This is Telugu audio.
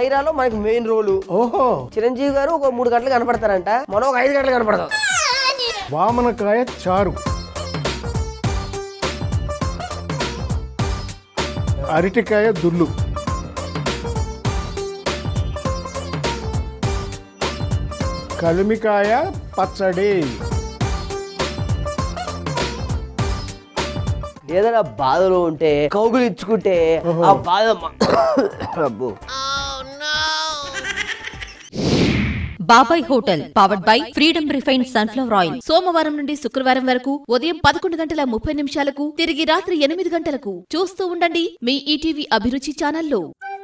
మైరాలో మనకి మెయిన్ రోలు ఓహో చిరంజీవి గారు ఒక మూడు గంటలు కనపడతారంట మనం ఒక ఐదు గంటలు కనపడతాం వామనకాయ చారు అరటికాయ దుల్లు కలిమికాయ పచ్చడి ఏదైనా బాధలో ఉంటే కౌగులు ఇచ్చుకుంటే ఆ బాధ మ- అబ్బో Babai hotel powered by Freedom refined sunflower oil సోమవారం నుండి శుక్రవారం వరకు ఉదయం పదకొండు గంటల ముప్పై నిమిషాలకు తిరిగి రాత్రి ఎనిమిది గంటలకు చూస్తూ ఉండండి మీ ఈటీవీ అభిరుచి ఛానల్లో